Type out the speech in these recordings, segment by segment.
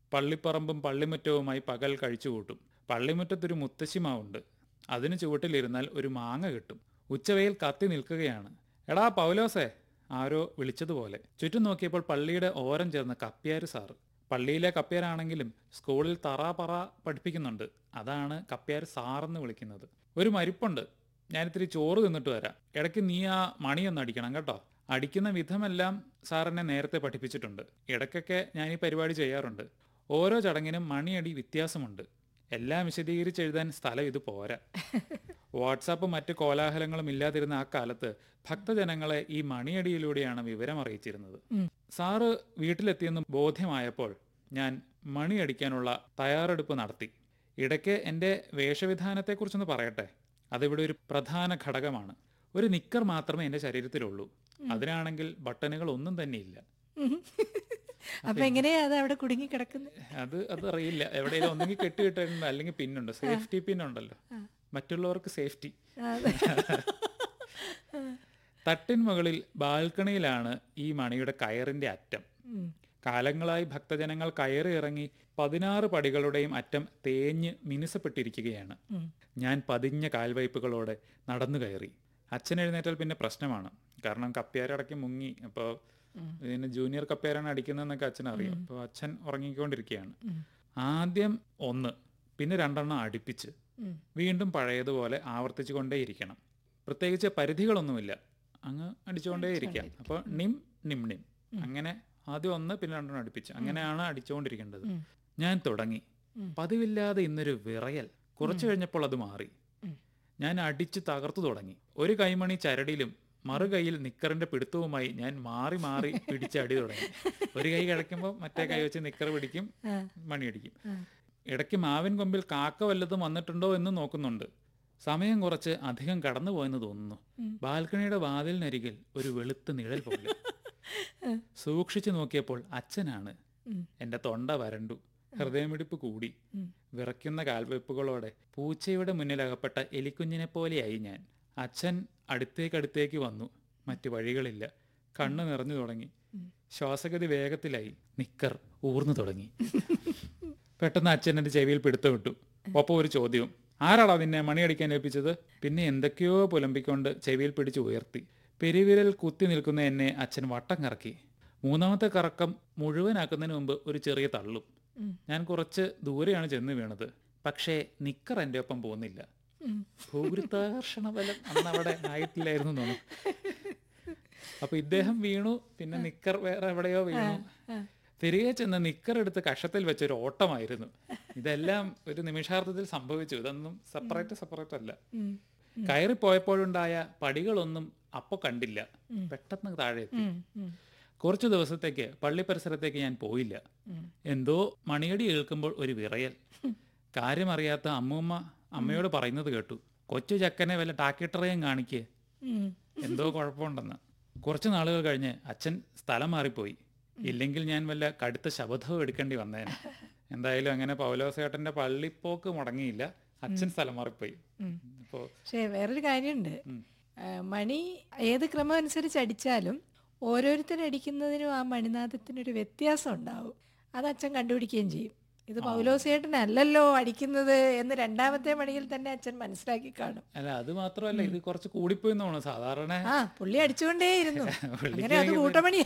പള്ളിപ്പറമ്പും പള്ളിമുറ്റവുമായി പകൽ കഴിച്ചുകൂട്ടും പള്ളിമുറ്റത്തൊരു മുത്തശ്ശിമാവുണ്ട് അതിന് ചുവട്ടിലിരുന്നാൽ ഒരു മാങ്ങ കിട്ടും ഉച്ചവെയിൽ കത്തി നിൽക്കുകയാണ് എടാ പൗലോസേ ആരോ വിളിച്ചതുപോലെ ചുറ്റും നോക്കിയപ്പോൾ പള്ളിയുടെ ഓരം ചേർന്ന കപ്പ്യാര് സാറ് പള്ളിയിലെ കപ്പ്യാരാണെങ്കിലും സ്കൂളിൽ തറ പറ പഠിപ്പിക്കുന്നുണ്ട് അതാണ് കപ്പ്യാർ സാറെന്ന് വിളിക്കുന്നത് ഒരു മരിപ്പുണ്ട് ഞാനിത്തിരി ചോറ് തിന്നിട്ട് വരാം ഇടയ്ക്ക് നീ ആ മണിയൊന്ന് അടിക്കണം കേട്ടോ അടിക്കുന്ന വിധമെല്ലാം സാറിനെ നേരത്തെ പഠിപ്പിച്ചിട്ടുണ്ട് ഇടയ്ക്കൊക്കെ ഞാൻ ഈ പരിപാടി ചെയ്യാറുണ്ട് ഓരോ ചടങ്ങിനും മണിയടി വ്യത്യാസമുണ്ട് എല്ലാം വിശദീകരിച്ച് എഴുതാൻ സ്ഥലം ഇത് പോരാ വാട്സാപ്പും മറ്റ് കോലാഹലങ്ങളും ഇല്ലാതിരുന്ന ആ കാലത്ത് ഭക്തജനങ്ങളെ ഈ മണിയടിയിലൂടെയാണ് വിവരം അറിയിച്ചിരുന്നത് സാറ് വീട്ടിലെത്തിയെന്ന് ബോധ്യമായപ്പോൾ ഞാൻ മണിയടിക്കാനുള്ള തയ്യാറെടുപ്പ് നടത്തി ഇടയ്ക്ക് എൻ്റെ വേഷവിധാനത്തെക്കുറിച്ചൊന്ന് പറയട്ടെ അതിവിടെ ഒരു പ്രധാന ഘടകമാണ് ഒരു നിക്കർ മാത്രമേ എൻ്റെ ശരീരത്തിലുള്ളൂ അതിനാണെങ്കിൽ ബട്ടണുകൾ ഒന്നും തന്നെയില്ല അപ്പൊ എങ്ങനെയാ അത് അവിടെ കുടുങ്ങി കിടക്കുന്നത് അത് അത് അറിയില്ല എവിടെയെങ്കിലും ഒന്നെങ്കിൽ കെട്ടിയിട്ടുണ്ട് അല്ലെങ്കിൽ പിന്നുണ്ട് സേഫ്റ്റി പിൻ ഉണ്ടല്ലോ മറ്റുള്ളവർക്ക് സേഫ്റ്റി തട്ടിൻ മുകളിൽ ബാൽക്കണിയിലാണ് ഈ മണിയുടെ കയറിന്റെ അറ്റം കാലങ്ങളായി ഭക്തജനങ്ങൾ കയറി ഇറങ്ങി പതിനാറ് പടികളുടെയും അറ്റം തേഞ്ഞ് മിനുസപ്പെട്ടിരിക്കുകയാണ് ഞാൻ പതിഞ്ഞ കാൽവയ്പ്പുകളോടെ നടന്നു കയറി അച്ഛൻ എഴുന്നേറ്റാൽ പിന്നെ പ്രശ്നമാണ് കാരണം കപ്പ്യാരടക്കി മുങ്ങി അപ്പോൾ ഇതിന് ജൂനിയർ കപ്പ്യാരാണ് അടിക്കുന്നതെന്നൊക്കെ അച്ഛൻ അറിയാം അപ്പോൾ അച്ഛൻ ഉറങ്ങിക്കൊണ്ടിരിക്കുകയാണ് ആദ്യം ഒന്ന് പിന്നെ രണ്ടെണ്ണം അടുപ്പിച്ച് വീണ്ടും പഴയതുപോലെ ആവർത്തിച്ചു കൊണ്ടേയിരിക്കണം പ്രത്യേകിച്ച് പരിധികളൊന്നുമില്ല അങ്ങ് അടിച്ചുകൊണ്ടേയിരിക്കാം അപ്പോൾ നിം നിം നിം അങ്ങനെ ആദ്യം ഒന്ന് പിന്നെ രണ്ടെണ്ണം അടുപ്പിച്ച് അങ്ങനെയാണ് അടിച്ചുകൊണ്ടിരിക്കേണ്ടത് ഞാൻ തുടങ്ങി പതിവില്ലാതെ ഇന്നൊരു വിറയൽ കുറച്ചു കഴിഞ്ഞപ്പോൾ അത് മാറി ഞാൻ അടിച്ച് തകർത്തു തുടങ്ങി ഒരു കൈമണി ചരടിലും മറു കൈയിൽ നിക്കറിന്റെ പിടുത്തവുമായി ഞാൻ മാറി മാറി പിടിച്ച് അടി തുടങ്ങി ഒരു കൈ കിടക്കുമ്പോൾ മറ്റേ കൈ വെച്ച് നിക്കർ പിടിക്കും മണിയടിക്കും ഇടയ്ക്ക് മാവിൻ കൊമ്പിൽ കാക്ക വല്ലതും വന്നിട്ടുണ്ടോ എന്ന് നോക്കുന്നുണ്ട് സമയം കുറച്ച് അധികം കടന്നുപോയെന്ന് തോന്നുന്നു ബാൽക്കണിയുടെ വാതിലിനരികിൽ ഒരു വെളുത്ത നിഴൽ പോലെ സൂക്ഷിച്ചു നോക്കിയപ്പോൾ അച്ഛനാണ് എന്റെ തൊണ്ട വരണ്ടു ഹൃദയമിടിപ്പ് കൂടി വിറയ്ക്കുന്ന കാൽവെപ്പുകളോടെ പൂച്ചയുടെ മുന്നിലകപ്പെട്ട എലിക്കുഞ്ഞിനെ പോലെയായി ഞാൻ അച്ഛൻ അടുത്തേക്കടുത്തേക്ക് വന്നു മറ്റു വഴികളില്ല കണ്ണു നിറഞ്ഞു തുടങ്ങി ശ്വാസഗതി വേഗത്തിലായി നിക്കർ ഊർന്നു തുടങ്ങി പെട്ടെന്ന് അച്ഛൻ എന്റെ ചെവിയിൽ പിടുത്തം വിട്ടു ഒപ്പം ഒരു ചോദ്യവും ആരാടാ നിന്നെ മണിയടിക്കാൻ ഏൽപ്പിച്ചത് പിന്നെ എന്തൊക്കെയോ പുലമ്പിക്കൊണ്ട് ചെവിയിൽ പിടിച്ച് ഉയർത്തി പെരുവിരൽ കുത്തി നിൽക്കുന്ന എന്നെ അച്ഛൻ വട്ടം കറക്കി മൂന്നാമത്തെ കറക്കം മുഴുവനാക്കുന്നതിന് മുമ്പ് ഒരു ചെറിയ തള്ളും ഞാൻ കുറച്ച് ദൂരെയാണ് ചെന്ന് വീണത് പക്ഷേ നിക്കർ എൻ്റെ ഒപ്പം പോകുന്നില്ല ഭൂഗുരുത്വാകർഷണ ബലം അന്ന് അവിടെ ആയിട്ടില്ലായിരുന്നു തോന്നുന്നു അപ്പൊ ഇദ്ദേഹം വീണു പിന്നെ നിക്കർ വേറെ എവിടെയോ വീണു തിരികെ ചെന്ന് നിക്കർ എടുത്ത് കഷത്തിൽ വെച്ച ഒരു ഓട്ടമായിരുന്നു ഇതെല്ലാം ഒരു നിമിഷാർത്ഥത്തിൽ സംഭവിച്ചു ഇതൊന്നും സെപ്പറേറ്റ് സെപ്പറേറ്റ് അല്ല കയറി പോയപ്പോഴുണ്ടായ പടികളൊന്നും അപ്പൊ കണ്ടില്ല പെട്ടെന്ന് താഴെ എത്തി കുറച്ചു ദിവസത്തേക്ക് പള്ളി പരിസരത്തേക്ക് ഞാൻ പോയില്ല എന്തോ മണിയടി കേൾക്കുമ്പോൾ ഒരു വിറയൽ കാര്യമറിയാത്ത അമ്മൂമ്മ അമ്മയോട് പറയുന്നത് കേട്ടു കൊച്ചു ചക്കനെ വല്ല ടാക്കിട്ടറയും കാണിക്കേ എന്തോ കുഴപ്പമുണ്ടെന്ന് കുറച്ച് നാളുകൾ കഴിഞ്ഞ് അച്ഛൻ സ്ഥലം മാറിപ്പോയി ഇല്ലെങ്കിൽ ഞാൻ വല്ല കടുത്ത ശബദവും എടുക്കേണ്ടി വന്നേനെ എന്തായാലും അങ്ങനെ പൗലോസേട്ടന്റെ പള്ളിപ്പോക്ക് മുടങ്ങിയില്ല അച്ഛൻ സ്ഥലം മാറിപ്പോയി അപ്പോ പക്ഷേ വേറൊരു കാര്യമുണ്ട് ആ, മണി ഏത് ക്രമം അനുസരിച്ച് അടിച്ചാലും ഓരോരുത്തരും അടിക്കുന്നതിനും ആ മണിനാഥത്തിനൊരു വ്യത്യാസം ഉണ്ടാവും അത് അച്ഛൻ കണ്ടുപിടിക്കുകയും ചെയ്യും ഇത് പൗലോസേട്ടനല്ലല്ലോ അടിക്കുന്നത് എന്ന് രണ്ടാമത്തെ മണിയിൽ തന്നെ അച്ഛൻ മനസ്സിലാക്കി കാണും അല്ല അത് മാത്രമല്ല ഇത് കുറച്ച് കൂടിപ്പോയി എന്ന് തോന്നുന്നു സാധാരണ ആ പുള്ളി അടിച്ചുകൊണ്ടേയിരുന്നു പുള്ളിക്ക് അങ്ങനെ അത് കൂട്ടമണി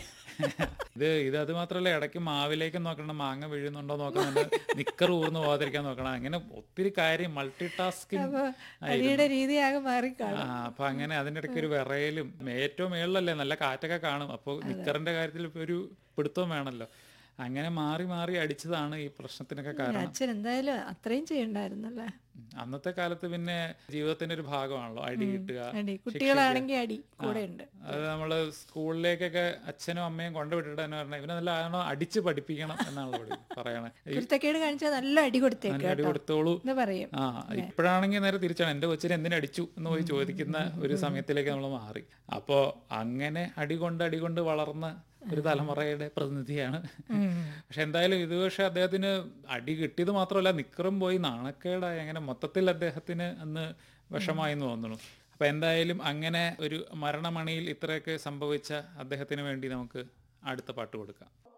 ഇത് ഇത് അത് മാത്രമല്ല ഇടയ്ക്ക് മാവിലേക്ക് നോക്കണം മാങ്ങ വീഴുന്നുണ്ടോ നോക്കുന്നുണ്ട് നിക്കർ ഊർന്ന് പോകാതിരിക്കാൻ നോക്കണം അങ്ങനെ ഒത്തിരി കാര്യം മൾട്ടി ടാസ്കിങ് അടിയുടെ രീതിയാകെ മാറി ആ കാണും അപ്പൊ അങ്ങനെ അതിന്റെ ഇടയ്ക്ക് ഒരു വിറയലും ഏറ്റവും മേളിലല്ലേ നല്ല കാറ്റൊക്കെ കാണും അപ്പോൾ നിക്കറിന്റെ കാര്യത്തിൽ ഇപ്പൊ ഒരു പിടുത്തവും വേണമല്ലോ അങ്ങനെ മാറി മാറി അടിച്ചതാണ് ഈ പ്രശ്നത്തിനൊക്കെ കാരണം അച്ഛൻ എന്തായാലും അത്രയും ചെയ്യണ്ടായിരുന്നല്ലേ അന്നത്തെ കാലത്ത് പിന്നെ ജീവിതത്തിന്റെ ഒരു ഭാഗമാണല്ലോ അടി കിട്ടുക അടി കുട്ടികളാണെങ്കിൽ അടി കൂടെ ഉണ്ട് അത് നമ്മള് സ്കൂളിലേക്കൊക്കെ അച്ഛനും അമ്മയും കൊണ്ടുവിട്ടിട്ട് തന്നെ പറഞ്ഞ ഇവനെ നല്ല ആണോ അടിച്ച് പഠിപ്പിക്കണം എന്നാണല്ലോ ഇവിടെ പറയണേ ഈ കുരുത്തക്കേട് കാണിച്ചാൽ നല്ല അടി കൊടുത്തേക്ക് നല്ല അടി കേട്ടോ കൊടുത്തോളൂ എന്ന് പറയും ആ ഇപ്പോഴാണെങ്കിൽ നേരെ തിരിച്ചാണ് എന്റെ കൊച്ചിനെ എന്തിനു അടിച്ചു എന്ന് പോയി ചോദിക്കുന്ന ഒരു സമയത്തിലേക്ക് നമ്മൾ മാറി അപ്പോ അങ്ങനെ അടി കൊണ്ട് അടി കൊണ്ട് വളർന്ന ഒരു തലമുറയുടെ പ്രതിനിധിയാണ് പക്ഷെ എന്തായാലും ഇത് പക്ഷെ അദ്ദേഹത്തിന് അടി കിട്ടിയത് മാത്രമല്ല നിക്കറും പോയി നാണക്കേടായി അങ്ങനെ മൊത്തത്തിൽ അദ്ദേഹത്തിന് അന്ന് വിഷമായി എന്ന് തോന്നുന്നു അപ്പൊ എന്തായാലും അങ്ങനെ ഒരു മരണമണിയിൽ ഇത്രയൊക്കെ സംഭവിച്ച അദ്ദേഹത്തിന് വേണ്ടി നമുക്ക് അടുത്ത പാട്ട് കൊടുക്കാം